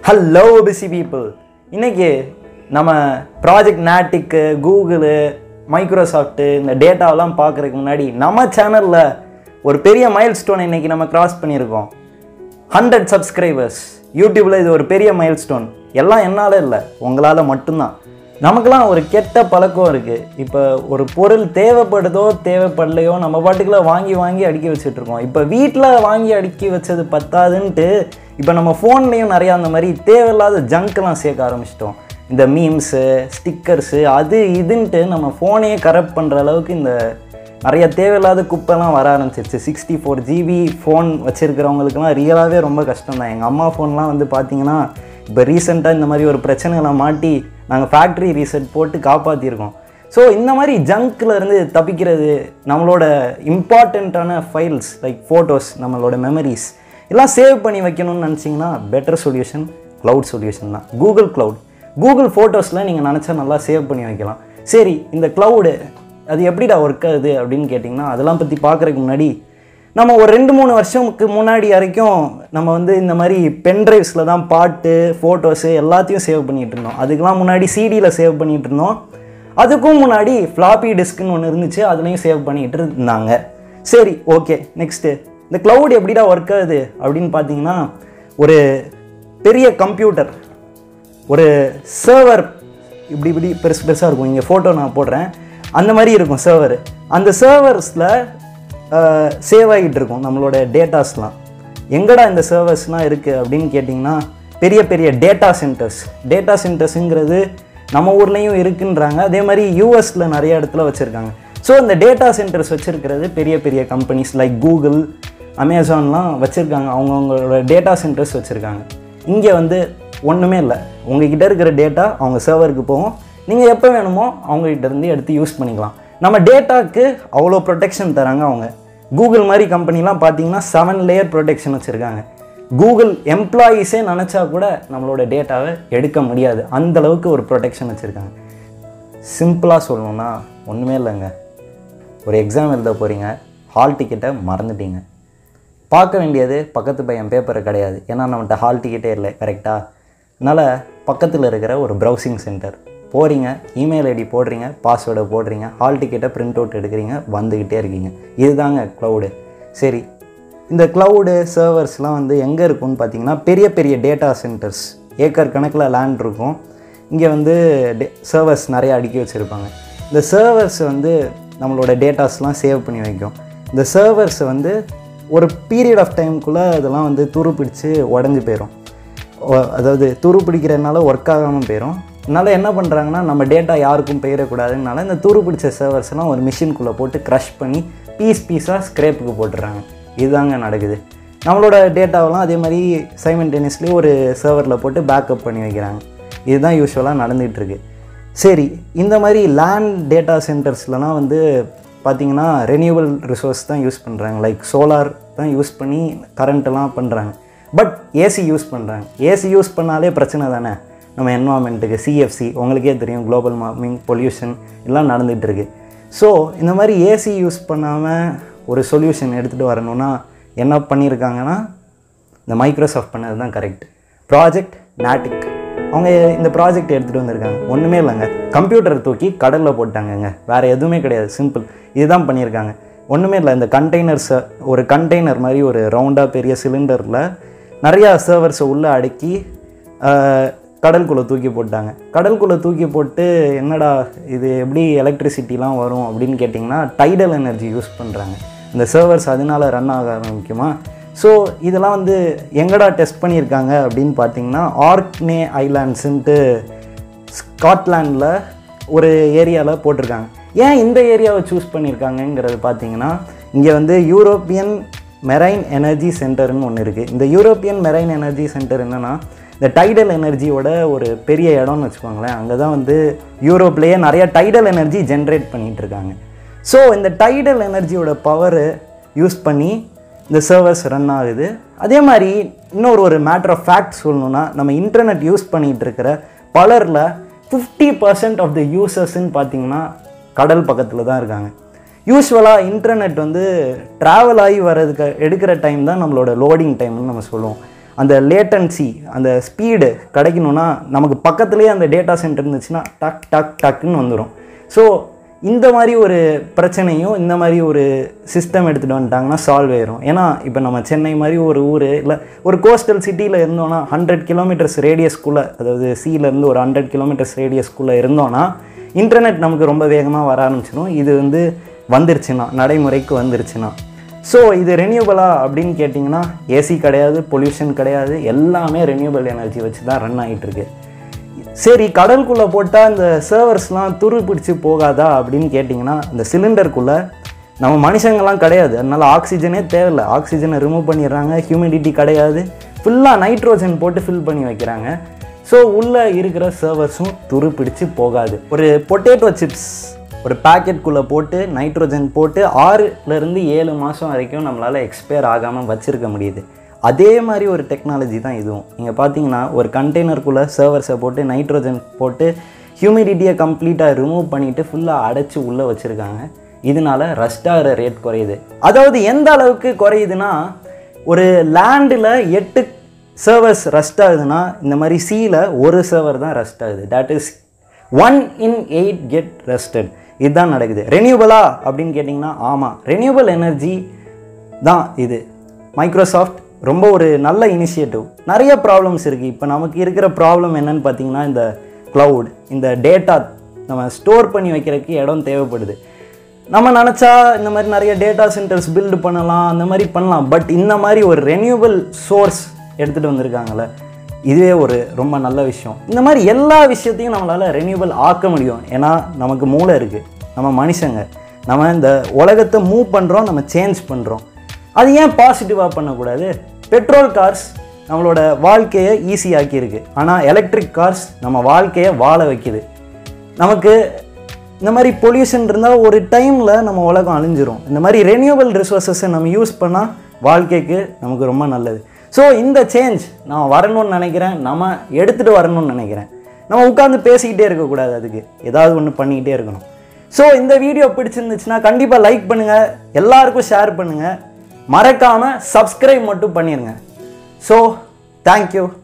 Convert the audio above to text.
hello PC people இன்னைக்கு நம்ம project நாட்டிக்கு Google Microsoft இந்த டேட்டாவெல்லாம் பார்க்குறதுக்கு முன்னாடி நம்ம சேனலில் ஒரு பெரிய மைல் ஸ்டோன் இன்னைக்கு நம்ம கிராஸ் பண்ணியிருக்கோம் ஹண்ட்ரட் சப்ஸ்கிரைபர்ஸ் யூடியூப்பில் இது ஒரு பெரிய மைல் ஸ்டோன் எல்லாம் என்னால் இல்லை உங்களால் மட்டும்தான் நமக்கெல்லாம் ஒரு கெட்ட பழக்கம் இருக்குது இப்போ ஒரு பொருள் தேவைப்படுதோ தேவைப்படலையோ நம்ம பாட்டுக்குள்ள வாங்கி வாங்கி அடுக்கி வச்சுட்டு இருக்கோம் இப்போ வீட்டில் வாங்கி அடுக்கி வச்சது பத்தாதுன்ட்டு இப்போ நம்ம ஃபோன்லேயும் நிறையா அந்த மாதிரி தேவையில்லாத ஜங்க்லாம் சேர்க்க ஆரம்பிச்சிட்டோம் இந்த மீம்ஸு ஸ்டிக்கர்ஸு அது இதுன்ட்டு நம்ம ஃபோனையே கரெக்ட் பண்ணுற அளவுக்கு இந்த நிறைய தேவையில்லாத குப்பைலாம் வர ஆரம்பிச்சிருச்சு சிக்ஸ்டி ஃபோர் ஜிபி ஃபோன் வச்சுருக்கிறவங்களுக்குலாம் ரியலாகவே ரொம்ப கஷ்டம் தான் எங்கள் அம்மா ஃபோன்லாம் வந்து பார்த்தீங்கன்னா இப்போ ரீசெண்டாக இந்த மாதிரி ஒரு பிரச்சனைகளை மாட்டி நாங்கள் ஃபேக்ட்ரி ரீசெட் போட்டு காப்பாற்றிருக்கோம் ஸோ இந்த மாதிரி ஜங்க்ல இருந்து தப்பிக்கிறது நம்மளோட இம்பார்ட்டண்ட்டான ஃபைல்ஸ் லைக் ஃபோட்டோஸ் நம்மளோட மெமரிஸ் எல்லாம் சேவ் பண்ணி வைக்கணும்னு நினச்சிங்கன்னா பெட்டர் சொல்யூஷன் க்ளவுட் சொல்யூஷன் தான் கூகுள் க்ளவுட் கூகுள் ஃபோட்டோஸில் நீங்கள் நினச்சா நல்லா சேவ் பண்ணி வைக்கலாம் சரி இந்த க்ளவுடு அது எப்படிடா ஒர்க் ஆகுது அப்படின்னு கேட்டிங்கன்னா அதெல்லாம் பற்றி பார்க்குறதுக்கு முன்னாடி நம்ம ஒரு ரெண்டு மூணு வருஷத்துக்கு முன்னாடி வரைக்கும் நம்ம வந்து இந்த மாதிரி பென்ட்ரைவ்ஸில் தான் பாட்டு ஃபோட்டோஸு எல்லாத்தையும் சேவ் பண்ணிகிட்டு இருந்தோம் அதுக்கெலாம் முன்னாடி சிடியில் சேவ் பண்ணிகிட்டு இருந்தோம் அதுக்கும் முன்னாடி ஃப்ளாப்பி டிஸ்க்குன்னு ஒன்று இருந்துச்சு அதுலேயும் சேவ் பண்ணிகிட்டு இருந்தாங்க சரி ஓகே நெக்ஸ்ட்டு இந்த க்ளவுட் எப்படிடா ஒர்க் ஆகுது அப்படின்னு பார்த்தீங்கன்னா ஒரு பெரிய கம்ப்யூட்டர் ஒரு சர்வர் இப்படி இப்படி பெருசு பெருசாக இருக்கும் இங்கே ஃபோட்டோ நான் போடுறேன் அந்த மாதிரி இருக்கும் சர்வர் அந்த சர்வர்ஸில் சேவ் ஆகிட்டு இருக்கும் நம்மளோட டேட்டாஸ்லாம் எங்கடா இந்த சர்வர்ஸ்லாம் இருக்குது அப்படின்னு கேட்டிங்கன்னா பெரிய பெரிய டேட்டா சென்டர்ஸ் டேட்டா சென்டர்ஸுங்கிறது நம்ம ஊர்லேயும் இருக்குன்றாங்க அதே மாதிரி யூஎஸில் நிறைய இடத்துல வச்சுருக்காங்க ஸோ இந்த டேட்டா சென்டர்ஸ் வச்சுருக்கிறது பெரிய பெரிய கம்பெனிஸ் லைக் கூகுள் அமேசான்லாம் வச்சுருக்காங்க அவங்கவுங்களோட டேட்டா சென்டர்ஸ் வச்சுருக்காங்க இங்கே வந்து ஒன்றுமே இல்லை உங்ககிட்ட இருக்கிற டேட்டா அவங்க சர்வருக்கு போகும் நீங்கள் எப்போ வேணுமோ அவங்ககிட்ட இருந்து எடுத்து யூஸ் பண்ணிக்கலாம் நம்ம டேட்டாக்கு அவ்வளோ ப்ரொடெக்ஷன் தராங்க அவங்க கூகுள் மாதிரி கம்பெனிலாம் பார்த்தீங்கன்னா செவன் லேயர் ப்ரொடெக்ஷன் வச்சுருக்காங்க கூகுள் எம்ப்ளாயீஸே நினச்சா கூட நம்மளோட டேட்டாவை எடுக்க முடியாது அந்த அளவுக்கு ஒரு ப்ரொடெக்ஷன் வச்சுருக்காங்க சிம்பிளாக சொல்லணும்னா ஒன்றுமே இல்லைங்க ஒரு எக்ஸாம் எழுத போகிறீங்க ஹால் டிக்கெட்டை மறந்துட்டீங்க பார்க்க வேண்டியது பக்கத்து பையன் பேப்பரை கிடையாது ஏன்னா நம்மகிட்ட ஹால் டிக்கெட்டே இல்லை கரெக்டாக அதனால் பக்கத்தில் இருக்கிற ஒரு ப்ரௌசிங் சென்டர் போகிறீங்க இமெயில் ஐடி போடுறீங்க பாஸ்வேர்டை போடுறீங்க ஹால் டிக்கெட்டை பிரிண்ட் அவுட் எடுக்கிறீங்க வந்துக்கிட்டே இருக்கீங்க இதுதாங்க க்ளவுடு சரி இந்த க்ளவுடு சர்வர்ஸ்லாம் வந்து எங்கே இருக்கும்னு பார்த்தீங்கன்னா பெரிய பெரிய டேட்டா சென்டர்ஸ் ஏக்கர் கணக்கில் லேண்ட் இருக்கும் இங்கே வந்து டே சர்வர்ஸ் நிறைய அடுக்கி வச்சுருப்பாங்க இந்த சர்வர்ஸ் வந்து நம்மளோட டேட்டாஸ்லாம் சேவ் பண்ணி வைக்கும் இந்த சர்வர்ஸ் வந்து ஒரு பீரியட் ஆஃப் டைமுக்குள்ளே இதெல்லாம் வந்து துருப்பிடிச்சு உடஞ்சி போயிடும் ஒ- அதாவது துரு பிடிக்கிறதுனால ஒர்க் ஆகாமல் போயிடும் அதனால் என்ன பண்ணுறாங்கன்னா நம்ம டேட்டா யாருக்கும் போயிடக்கூடாதுனால இந்த துரு பிடிச்ச சர்வர்ஸ் எல்லாம் ஒரு மிஷின்குள்ளே போட்டு க்ரஷ் பண்ணி பீஸ் பீஸாக ஸ்க்ரேப்புக்கு போட்டுடுறாங்க இதுதாங்க நடக்குது நம்மளோட டேட்டாவெல்லாம் அதே மாதிரி சைமன்டேனியஸ்லி ஒரு சர்வரில் போட்டு பேக்கப் பண்ணி வைக்கிறாங்க இதுதான் யூஸ்வலாக நடந்துகிட்டு இருக்கு சரி இந்த மாதிரி லேண்ட் டேட்டா சென்டர்ஸ்லலாம் வந்து பார்த்திங்கன்னா ரெனியூவல் ரிசோர்ஸ் தான் யூஸ் பண்ணுறாங்க லைக் சோலார் தான் யூஸ் பண்ணி கரண்ட்டெல்லாம் பண்ணுறாங்க பட் ஏசி யூஸ் பண்ணுறாங்க ஏசி யூஸ் பண்ணாலே பிரச்சனை தானே நம்ம என்வாமெண்ட்டுக்கு சிஎஃப்சி உங்களுக்கே தெரியும் குளோபல் வார்மிங் பொல்யூஷன் எல்லாம் நடந்துகிட்டு இருக்கு ஸோ இந்த மாதிரி ஏசி யூஸ் பண்ணாமல் ஒரு சொல்யூஷன் எடுத்துகிட்டு வரணும்னா என்ன பண்ணியிருக்காங்கன்னா இந்த மைக்ரோசாஃப்ட் பண்ணது தான் கரெக்ட் ப்ராஜெக்ட் நாட்டிக் அவங்க இந்த ப்ராஜெக்ட் எடுத்துகிட்டு வந்திருக்காங்க ஒன்றுமே இல்லைங்க கம்ப்யூட்டர் தூக்கி கடலில் போட்டாங்கங்க வேறு எதுவுமே கிடையாது சிம்பிள் இதுதான் பண்ணியிருக்காங்க ஒன்றுமே இல்லை இந்த கண்டெய்னர்ஸை ஒரு கண்டெய்னர் மாதிரி ஒரு ரவுண்டாக பெரிய சிலிண்டரில் நிறையா சர்வர்ஸை உள்ளே அடுக்கி ஆஹ், கடலுக்குள்ளே தூக்கி போட்டாங்க கடலுக்குள்ளே தூக்கி போட்டு என்னடா இது எப்படி எலக்ட்ரிசிட்டிலாம் வரும் அப்படின்னு கேட்டிங்கன்னா டைடல் எனர்ஜி யூஸ் பண்ணுறாங்க இந்த சர்வர்ஸ் அதனால ரன் ஆக ஆரம்பிக்குமா ஸோ இதெல்லாம் வந்து எங்கடா டெஸ்ட் பண்ணியிருக்காங்க அப்படின்னு பார்த்தீங்கன்னா ஆர்க்னே ஐலாண்ட்ஸுன்ட்டு ஸ்காட்லாண்டில் ஒரு ஏரியாவில் போட்டிருக்காங்க ஏன் இந்த ஏரியாவை சூஸ் பண்ணியிருக்காங்கங்கிறது பார்த்தீங்கன்னா இங்கே வந்து யூரோப்பியன் மெரைன் எனர்ஜி சென்டர்னு ஒன்று இருக்குது இந்த யூரோப்பியன் மெரைன் எனர்ஜி சென்டர் என்னென்னா இந்த டைடல் எனர்ஜியோட ஒரு பெரிய இடம்னு வச்சுக்கோங்களேன் அங்கே தான் வந்து யூரோப்லேயே நிறைய டைடல் எனர்ஜி ஜென்ரேட் பண்ணிகிட்டு இருக்காங்க ஸோ இந்த டைடல் எனர்ஜியோட பவரு யூஸ் பண்ணி இந்த சர்வர்ஸ் ரன் ஆகுது அதே மாதிரி இன்னொரு ஒரு மேட்டர் ஆஃப் ஃபேக்ட் சொல்லணும்னா நம்ம இன்டர்நெட் யூஸ் பண்ணிகிட்டு இருக்கிற பலரில் ஃபிஃப்டி பர்சன்ட் ஆஃப் த யூசர்ஸ்ன்னு பார்த்தீங்கன்னா கடல் பக்கத்தில் தான் இருக்காங்க யூஸ்வலாக இன்டர்நெட் வந்து ட்ராவல் ஆகி வர்றதுக்கு எடுக்கிற டைம் தான் நம்மளோட லோடிங் டைம்னு நம்ம சொல்லுவோம் அந்த லேட்டன்சி அந்த ஸ்பீடு கிடைக்கணும்னா நமக்கு பக்கத்துலேயே அந்த டேட்டா சென்டர் இருந்துச்சுன்னா டக் டக் டக்குன்னு வந்துடும் ஸோ இந்த மாதிரி ஒரு பிரச்சனையும் இந்த மாதிரி ஒரு சிஸ்டம் எடுத்துகிட்டு வந்துட்டாங்கன்னா சால்வ் ஆயிரும் ஏன்னா இப்போ நம்ம சென்னை மாதிரி ஒரு ஊர் இல்லை ஒரு கோஸ்டல் சிட்டியில் இருந்தோன்னா ஹண்ட்ரட் கிலோமீட்டர்ஸ் ரேடியஸ்குள்ளே அதாவது சீலேருந்து ஒரு ஹண்ட்ரட் கிலோமீட்டர்ஸ் ரேடியஸ்குள்ளே இருந்தோன்னா இன்டர்நெட் நமக்கு ரொம்ப வேகமாக வர ஆரம்பிச்சிடும் இது வந்து வந்துருச்சுன்னா நடைமுறைக்கு வந்துருச்சுன்னா ஸோ இது ரெனியூவலா அப்படின்னு கேட்டிங்கன்னா ஏசி கிடையாது பொல்யூஷன் கிடையாது எல்லாமே ரெனியூவல் எனர்ஜி வச்சு தான் ரன் ஆகிட்டு இருக்கு சரி கடலுக்குள்ளே போட்டால் இந்த சர்வர்ஸ்லாம் துரு பிடிச்சி போகாதா அப்படின்னு கேட்டிங்கன்னா இந்த சிலிண்டருக்குள்ளே நம்ம மனுஷங்கள்லாம் கிடையாது அதனால ஆக்சிஜனே தேவையில்லை ஆக்சிஜனை ரிமூவ் பண்ணிடுறாங்க ஹியூமிடிட்டி கிடையாது ஃபுல்லாக நைட்ரோஜன் போட்டு ஃபில் பண்ணி வைக்கிறாங்க ஸோ உள்ளே இருக்கிற சர்வர்ஸும் துரு பிடிச்சு போகாது ஒரு பொட்டேட்டோ சிப்ஸ் ஒரு பேக்கெட்குள்ளே போட்டு நைட்ரோஜன் போட்டு ஆறுலேருந்து ஏழு மாதம் வரைக்கும் நம்மளால் எக்ஸ்பயர் ஆகாமல் வச்சுருக்க முடியுது அதே மாதிரி ஒரு டெக்னாலஜி தான் இதுவும் நீங்கள் பார்த்தீங்கன்னா ஒரு கண்டெய்னருக்குள்ளே சர்வர்ஸை போட்டு நைட்ரோஜன் போட்டு ஹியூமிடிட்டியை கம்ப்ளீட்டாக ரிமூவ் பண்ணிவிட்டு ஃபுல்லாக அடைச்சி உள்ளே வச்சுருக்காங்க இதனால ரஸ்ட் ஆகிற ரேட் குறையுது அதாவது எந்த அளவுக்கு குறையுதுன்னா ஒரு லேண்டில் எட்டு சர்வர்ஸ் ரஸ்ட் ஆகுதுன்னா இந்த மாதிரி சீல ஒரு சர்வர் தான் ரஸ்ட் ஆகுது that is one in eight get rusted இதுதான் நடக்குது ரெனியூவலா அப்படின்னு கேட்டிங்கன்னா ஆமாம் ரெனியூவல் எனர்ஜி தான் இது மைக்ரோசாஃப்ட் ரொம்ப ஒரு நல்ல இனிஷியேட்டிவ் நிறைய ப்ராப்ளம்ஸ் இருக்குது இப்போ நமக்கு இருக்கிற ப்ராப்ளம் என்னன்னு பார்த்தீங்கன்னா இந்த க்ளவுட் இந்த டேட்டா நம்ம ஸ்டோர் பண்ணி வைக்கிறதுக்கு இடம் தேவைப்படுது நம்ம நினச்சா இந்த மாதிரி நிறைய டேட்டா சென்டர்ஸ் பில்டு பண்ணலாம் அந்த மாதிரி பண்ணலாம் பட் இந்த மாதிரி ஒரு ரெனியூவல் சோர்ஸ் எடுத்துகிட்டு வந்திருக்காங்கல்ல இதுவே ஒரு ரொம்ப நல்ல விஷயம் இந்த மாதிரி எல்லா விஷயத்தையும் நம்மளால் ரெனியூவல் ஆக்க முடியும் ஏன்னா நமக்கு மூளை இருக்குது நம்ம மனுஷங்க நம்ம இந்த உலகத்தை மூவ் பண்ணுறோம் நம்ம சேஞ்ச் பண்ணுறோம் அது ஏன் பாசிட்டிவாக பண்ணக்கூடாது பெட்ரோல் கார்ஸ் நம்மளோட வாழ்க்கையை ஈஸியாக்கியிருக்கு ஆனால் எலக்ட்ரிக் கார்ஸ் நம்ம வாழ்க்கையை வாழ வைக்குது நமக்கு இந்த மாதிரி பொல்யூஷன் இருந்தால் ஒரு டைமில் நம்ம உலகம் அழிஞ்சிரும் இந்த மாதிரி ரெனியூவல் ரிசோர்ஸஸை நம்ம யூஸ் பண்ணால் வாழ்க்கைக்கு நமக்கு ரொம்ப நல்லது ஸோ இந்த சேஞ்ச் நான் வரணும்னு நினைக்கிறேன் நம்ம எடுத்துகிட்டு வரணும்னு நினைக்கிறேன் நம்ம உட்காந்து பேசிக்கிட்டே இருக்கக்கூடாது அதுக்கு ஏதாவது ஒன்று பண்ணிக்கிட்டே இருக்கணும் ஸோ இந்த வீடியோ பிடிச்சிருந்துச்சுன்னா கண்டிப்பாக லைக் பண்ணுங்கள் எல்லாருக்கும் ஷேர் பண்ணுங்கள் மறக்காமல் சப்ஸ்கிரைப் மட்டும் பண்ணிடுங்க ஸோ தேங்க்யூ